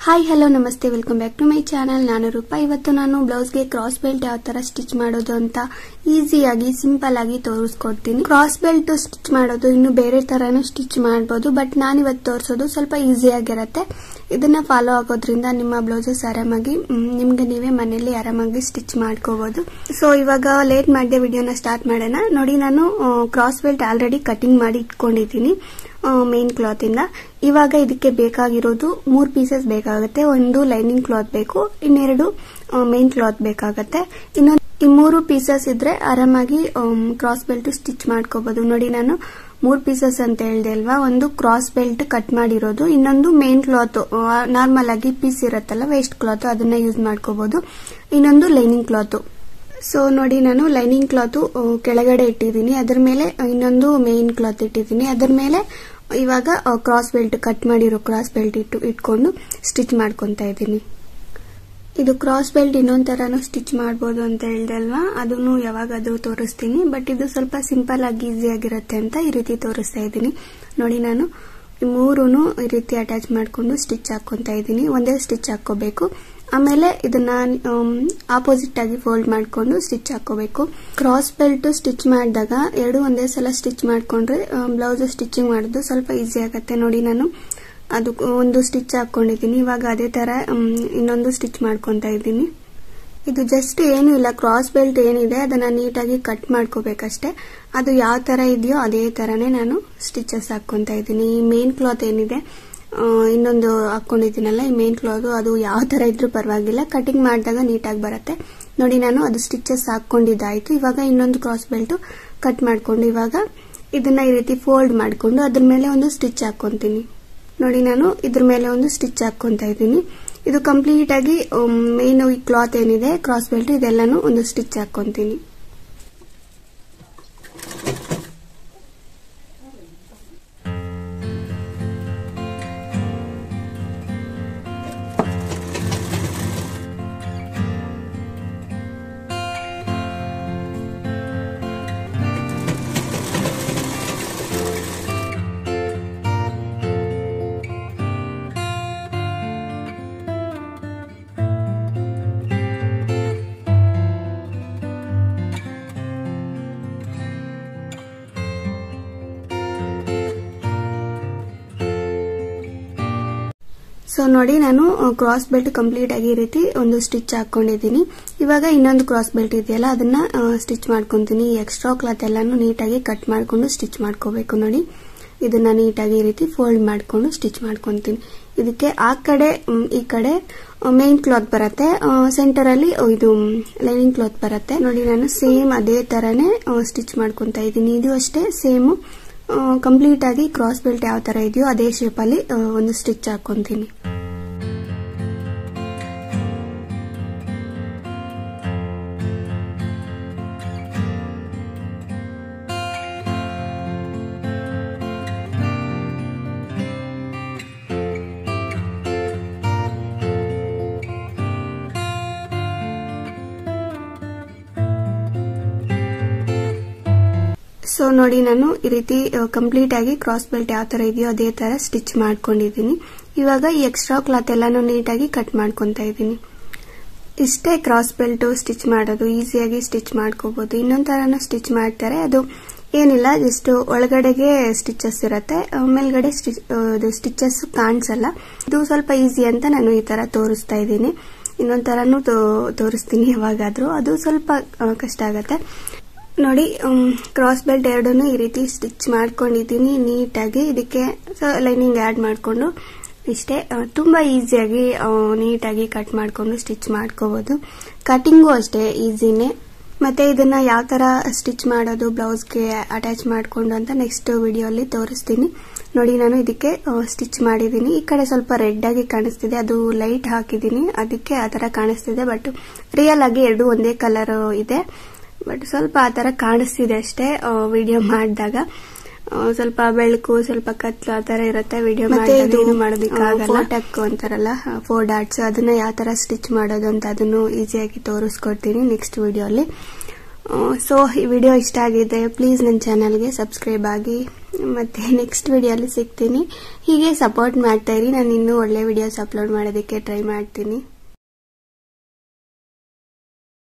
hi hello ನಮಸ್ತೆ welcome back to my channel ನಾನು ರೂಪಾ ಇವತ್ತು ನಾನು ಬ್ಲೌಸ್ಗೆ ಕ್ರಾಸ್ ಬೆಲ್ಟ್ ಯಾವ ತರ ಸ್ಟಿಚ್ ಮಾಡೋದು ಅಂತ ಈಸಿಯಾಗಿ ಸಿಂಪಲ್ ಆಗಿ ತೋರಿಸ್ಕೊಡ್ತೀನಿ ಕ್ರಾಸ್ ಬೆಲ್ಟ್ ಸ್ಟಿಚ್ ಮಾಡೋದು ಇನ್ನು ಬೇರೆ ತರಾನು ಸ್ಟಿಚ್ ಮಾಡಬಹುದು ಬಟ್ ನಾನು ಇವತ್ತು ತೋರಿಸೋದು ಸ್ವಲ್ಪ ಈಸಿಯಾಗಿರುತ್ತೆ ಇದನ್ನ ಫಾಲೋ ಆಗೋದ್ರಿಂದ ನಿಮ್ಮ ಬ್ಲೌಸಸ್ ಆರಾಮಾಗಿ ಮ್, ನಿಮ್ಗೆ ನೀವೇ ಮನೆಯಲ್ಲಿ ಆರಾಮಾಗಿ ಸ್ಟಿಚ್ ಮಾಡ್ಕೋಬಹುದು ಸೊ ಇವಾಗ ಲೇಟ್ ಮಾಡಿದೆ ವಿಡಿಯೋನ ಸ್ಟಾರ್ಟ್ ಮಾಡೋಣ ನೋಡಿ ನಾನು ಕ್ರಾಸ್ ಬೆಲ್ಟ್ ಆಲ್ರೆಡಿ ಕಟಿಂಗ್ ಮಾಡಿ ಇಟ್ಕೊಂಡಿದ್ದೀನಿ ಮೇನ್ ಕ್ಲಾತ್ ಇಂದ ಇವಾಗ ಇದಕ್ಕೆ ಬೇಕಾಗಿರೋದು ಮೂರ್ ಪೀಸಸ್ ಬೇಕಾಗುತ್ತೆ ಒಂದು ಲೈನಿಂಗ್ ಕ್ಲಾತ್ ಬೇಕು ಇನ್ನೆರಡು ಮೇನ್ ಕ್ಲಾತ್ ಬೇಕಾಗತ್ತೆ ಇನ್ನೊಂದು ಈ ಮೂರು ಪೀಸಸ್ ಇದ್ರೆ ಆರಾಮಾಗಿ ಕ್ರಾಸ್ ಬೆಲ್ಟ್ ಸ್ಟಿಚ್ ಮಾಡ್ಕೋಬಹುದು ನೋಡಿ ನಾನು ಮೂರ್ ಪೀಸಸ್ ಅಂತ ಹೇಳ್ದೆ ಅಲ್ವಾ ಒಂದು ಕ್ರಾಸ್ ಬೆಲ್ಟ್ ಕಟ್ ಮಾಡಿರೋದು ಇನ್ನೊಂದು ಮೇನ್ ಕ್ಲಾತ್ ನಾರ್ಮಲ್ ಆಗಿ ಪೀಸ್ ಇರುತ್ತಲ್ಲ ವೇಸ್ಟ್ ಕ್ಲಾತ್ ಅದನ್ನ ಯೂಸ್ ಮಾಡ್ಕೋಬಹುದು ಇನ್ನೊಂದು ಲೈನಿಂಗ್ ಕ್ಲಾತ್ ಸೊ ನೋಡಿ ನಾನು ಲೈನಿಂಗ್ ಕ್ಲಾತ್ ಕೆಳಗಡೆ ಇಟ್ಟಿದ್ದೀನಿ ಅದರ ಮೇಲೆ ಇನ್ನೊಂದು ಮೇನ್ ಕ್ಲಾತ್ ಇಟ್ಟಿದ್ದೀನಿ ಅದರ ಮೇಲೆ ಇವಾಗ ಕ್ರಾಸ್ ಬೆಲ್ಟ್ ಕಟ್ ಮಾಡಿರೋ ಕ್ರಾಸ್ ಬೆಲ್ಟ್ ಇಟ್ಟು ಇಟ್ಕೊಂಡು ಸ್ಟಿಚ್ ಮಾಡ್ಕೊಂತ ಇದ್ದೀನಿ ಇದು ಕ್ರಾಸ್ ಬೆಲ್ಟ್ ಇನ್ನೊಂದ್ ತರಾನು ಸ್ಟಿಚ್ ಮಾಡಬಹುದು ಅಂತ ಹೇಳ್ದೆ ಅಲ್ವಾ ಅದನ್ನು ಯಾವಾಗಾದ್ರೂ ತೋರಿಸ್ತೀನಿ ಬಟ್ ಇದು ಸ್ವಲ್ಪ ಸಿಂಪಲ್ ಆಗಿ ಈಸಿ ಆಗಿರುತ್ತೆ ಅಂತ ಈ ರೀತಿ ತೋರಿಸ್ತಾ ಇದ್ದೀನಿ ನೋಡಿ ನಾನು ಈ ಮೂರುನು ಈ ರೀತಿ ಅಟ್ಯಾಚ್ ಮಾಡ್ಕೊಂಡು ಸ್ಟಿಚ್ ಹಾಕೊಂತ ಇದ್ದೀನಿ ಒಂದೇ ಸ್ಟಿಚ್ ಹಾಕೋಬೇಕು ಆಮೇಲೆ ಇದನ್ನ ಆಪೋಸಿಟ್ ಆಗಿ ಫೋಲ್ಡ್ ಮಾಡ್ಕೊಂಡು ಸ್ಟಿಚ್ ಹಾಕೋಬೇಕು ಕ್ರಾಸ್ ಬೆಲ್ಟ್ ಸ್ಟಿಚ್ ಮಾಡಿದಾಗ ಎರಡು ಒಂದೇ ಸಲ ಸ್ಟಿಚ್ ಮಾಡ್ಕೊಂಡ್ರೆ ಬ್ಲೌಸ್ ಸ್ಟಿಚಿಂಗ್ ಮಾಡೋದು ಸ್ವಲ್ಪ ಈಸಿ ಆಗುತ್ತೆ ನೋಡಿ ನಾನು ಅದು ಒಂದು ಸ್ಟಿಚ್ ಹಾಕೊಂಡಿದ್ದೀನಿ ಇವಾಗ ಅದೇ ತರ ಇನ್ನೊಂದು ಸ್ಟಿಚ್ ಮಾಡ್ಕೊಂತ ಇದ್ದೀನಿ ಇದು ಜಸ್ಟ್ ಏನು ಇಲ್ಲ ಕ್ರಾಸ್ ಬೆಲ್ಟ್ ಏನಿದೆ ಅದನ್ನ ನೀಟಾಗಿ ಕಟ್ ಮಾಡ್ಕೋಬೇಕಷ್ಟೇ ಅದು ಯಾವ ತರ ಇದೆಯೋ ಅದೇ ತರನೇ ನಾನು ಸ್ಟಿಚಸ್ ಹಾಕೊಂತ ಇದ್ದೀನಿ ಈ ಮೇನ್ ಕ್ಲಾತ್ ಏನಿದೆ ಇನ್ನೊಂದು ಹಾಕೊಂಡಿದ್ದೀನಲ್ಲ ಈ ಮೇನ್ ಕ್ಲಾತ್ ಅದು ಯಾವ ತರ ಇದ್ರೂ ಪರವಾಗಿಲ್ಲ ಕಟಿಂಗ್ ಮಾಡಿದಾಗ ನೀಟಾಗಿ ಬರುತ್ತೆ ನೋಡಿ ನಾನು ಅದು ಸ್ಟಿಚಸ್ ಹಾಕೊಂಡಿದ್ದಾಯ್ತು ಇವಾಗ ಇನ್ನೊಂದು ಕ್ರಾಸ್ ಬೆಲ್ಟ್ ಕಟ್ ಮಾಡ್ಕೊಂಡು ಇವಾಗ ಇದನ್ನ ಈ ರೀತಿ ಫೋಲ್ಡ್ ಮಾಡ್ಕೊಂಡು ಅದ್ರ ಮೇಲೆ ಒಂದು ಸ್ಟಿಚ್ ಹಾಕೊಂತೀನಿ ನೋಡಿ ನಾನು ಇದ್ರ ಮೇಲೆ ಒಂದು ಸ್ಟಿಚ್ ಹಾಕೊಂತ ಇದ್ದೀನಿ ಇದು ಕಂಪ್ಲೀಟ್ ಆಗಿ ಮೇನ್ ಈ ಕ್ಲಾತ್ ಏನಿದೆ ಕ್ರಾಸ್ ಬೆಲ್ಟ್ ಇದೆಲ್ಲಾನು ಒಂದು ಸ್ಟಿಚ್ ಹಾಕೊಂತೀನಿ ಸೊ ನೋಡಿ ನಾನು ಕ್ರಾಸ್ ಬೆಲ್ಟ್ ಕಂಪ್ಲೀಟ್ ಆಗಿ ಈ ರೀತಿ ಒಂದು ಸ್ಟಿಚ್ ಹಾಕೊಂಡಿದ್ದೀನಿ ಇವಾಗ ಇನ್ನೊಂದು ಕ್ರಾಸ್ ಬೆಲ್ಟ್ ಇದೆಯಲ್ಲ ಅದನ್ನ ಸ್ಟಿಚ್ ಮಾಡ್ಕೊಂತೀನಿ ಎಕ್ಸ್ಟ್ರಾ ಕ್ಲಾತ್ ಎಲ್ಲಾನು ನೀಟಾಗಿ ಕಟ್ ಮಾಡ್ಕೊಂಡು ಸ್ಟಿಚ್ ಮಾಡ್ಕೋಬೇಕು ನೋಡಿ ಇದನ್ನ ನೀಟಾಗಿ ಈ ರೀತಿ ಫೋಲ್ಡ್ ಮಾಡ್ಕೊಂಡು ಸ್ಟಿಚ್ ಮಾಡ್ಕೊಂತೀನಿ ಇದಕ್ಕೆ ಆ ಕಡೆ ಈ ಕಡೆ ಮೇನ್ ಕ್ಲಾತ್ ಬರುತ್ತೆ ಸೆಂಟರ್ ಅಲ್ಲಿ ಇದು ಲೈನಿಂಗ್ ಕ್ಲಾತ್ ಬರುತ್ತೆ ನೋಡಿ ನಾನು ಸೇಮ್ ಅದೇ ತರನೇ ಸ್ಟಿಚ್ ಮಾಡ್ಕೊಂತ ಇದ್ದೀನಿ ಇದು ಅಷ್ಟೇ ಸೇಮ್ ಕಂಪ್ಲೀಟ್ ಆಗಿ ಕ್ರಾಸ್ ಬೆಲ್ಟ್ ಯಾವ ತರ ಇದೆಯೋ ಅದೇ ಶೇಪ್ ಅಲ್ಲಿ ಒಂದು ಸ್ಟಿಚ್ ಹಾಕೊಂತೀನಿ ಸೊ ನೋಡಿ ನಾನು ಈ ರೀತಿ ಕಂಪ್ಲೀಟ್ ಆಗಿ ಕ್ರಾಸ್ ಬೆಲ್ಟ್ ಯಾವ ತರ ಇದೆಯೋ ಅದೇ ತರ ಸ್ಟಿಚ್ ಮಾಡ್ಕೊಂಡಿದ್ದೀನಿ ಇವಾಗ ಈ ಎಕ್ಸ್ಟ್ರಾ ಕ್ಲಾತ್ ಎಲ್ಲಾನು ನೀಟಾಗಿ ಕಟ್ ಮಾಡ್ಕೊಂತ ಇದ್ದೀನಿ ಇಷ್ಟೇ ಕ್ರಾಸ್ ಬೆಲ್ಟ್ ಸ್ಟಿಚ್ ಮಾಡೋದು ಈಸಿಯಾಗಿ ಸ್ಟಿಚ್ ಮಾಡ್ಕೋಬಹುದು ಇನ್ನೊಂದ್ ತರಾನು ಸ್ಟಿಚ್ ಮಾಡ್ತಾರೆ ಅದು ಏನಿಲ್ಲ ಜಸ್ಟ್ ಒಳಗಡೆಗೆ ಸ್ಟಿಚಸ್ ಇರುತ್ತೆ ಮೇಲ್ಗಡೆ ಸ್ಟಿಚಸ್ ಕಾಣಿಸಲ್ಲ ಇದು ಸ್ವಲ್ಪ ಈಸಿ ಅಂತ ನಾನು ಈ ತರ ತೋರಿಸ್ತಾ ಇದ್ದೀನಿ ಇನ್ನೊಂದ್ ತರಾನು ತೋರಿಸ್ತೀನಿ ಯಾವಾಗಾದ್ರೂ ಅದು ಸ್ವಲ್ಪ ಕಷ್ಟ ಆಗತ್ತೆ ನೋಡಿ ಕ್ರಾಸ್ ಬೆಲ್ಟ್ ಎರಡನ್ನು ಈ ರೀತಿ ಸ್ಟಿಚ್ ಮಾಡ್ಕೊಂಡಿದ್ದೀನಿ ನೀಟಾಗಿ ಇದಕ್ಕೆ ಲೈನಿಂಗ್ ಆಡ್ ಮಾಡಿಕೊಂಡು ಇಷ್ಟೇ ತುಂಬಾ ಈಸಿಯಾಗಿ ನೀಟಾಗಿ ಕಟ್ ಮಾಡ್ಕೊಂಡು ಸ್ಟಿಚ್ ಮಾಡ್ಕೋಬಹುದು ಕಟಿಂಗು ಅಷ್ಟೇ ಈಸಿನೇ ಮತ್ತೆ ಇದನ್ನ ಯಾವ ತರ ಸ್ಟಿಚ್ ಮಾಡೋದು ಬ್ಲೌಸ್ಗೆ ಅಟ್ಯಾಚ್ ಮಾಡ್ಕೊಂಡು ಅಂತ ನೆಕ್ಸ್ಟ್ ವಿಡಿಯೋಲಿ ತೋರಿಸ್ತೀನಿ ನೋಡಿ ನಾನು ಇದಕ್ಕೆ ಸ್ಟಿಚ್ ಮಾಡಿದ್ದೀನಿ ಈ ಕಡೆ ಸ್ವಲ್ಪ ರೆಡ್ ಆಗಿ ಕಾಣಿಸ್ತಿದೆ ಅದು ಲೈಟ್ ಹಾಕಿದ್ದೀನಿ ಅದಕ್ಕೆ ಆ ತರ ಕಾಣಿಸ್ತಿದೆ ಬಟ್ ರಿಯಲ್ ಆಗಿ ಎರಡು ಒಂದೇ ಕಲರ್ ಇದೆ ಬಟ್ ಸ್ವಲ್ಪ ಆ ತರ ಕಾಣಿಸ್ತಿದೆ ಅಷ್ಟೇ ವಿಡಿಯೋ ಮಾಡಿದಾಗ ಸ್ವಲ್ಪ ಬೆಳಕು ಸ್ವಲ್ಪ ಕತ್ಲು ಆ ತರ ಇರುತ್ತೆ ವಿಡಿಯೋ ಮಾಡಿದಾಗ ಮಾಡೋದಕ್ಕಾಗಲ್ಲ ಟಕ್ ಅಂತಾರಲ್ಲ ಫೋರ್ ಡಾಟ್ಸ್ ಅದನ್ನ ಯಾವ ತರ ಸ್ಟಿಚ್ ಮಾಡೋದು ಅಂತ ಅದನ್ನು ಈಸಿಯಾಗಿ ತೋರಿಸ್ಕೊಡ್ತೀನಿ ನೆಕ್ಸ್ಟ್ ವಿಡಿಯೋಲಿ ಸೊ ಈ ವಿಡಿಯೋ ಇಷ್ಟ ಆಗಿದೆ ಪ್ಲೀಸ್ ನನ್ನ ಚಾನಲ್ಗೆ ಸಬ್ಸ್ಕ್ರೈಬ್ ಆಗಿ ಮತ್ತೆ ನೆಕ್ಸ್ಟ್ ವಿಡಿಯೋಲಿ ಸಿಗ್ತೀನಿ ಹೀಗೆ ಸಪೋರ್ಟ್ ಮಾಡ್ತಾ ಇರಿ ನಾನು ಇನ್ನೂ ಒಳ್ಳೆ ವಿಡಿಯೋಸ್ ಅಪ್ಲೋಡ್ ಮಾಡೋದಕ್ಕೆ ಟ್ರೈ ಮಾಡ್ತೀನಿ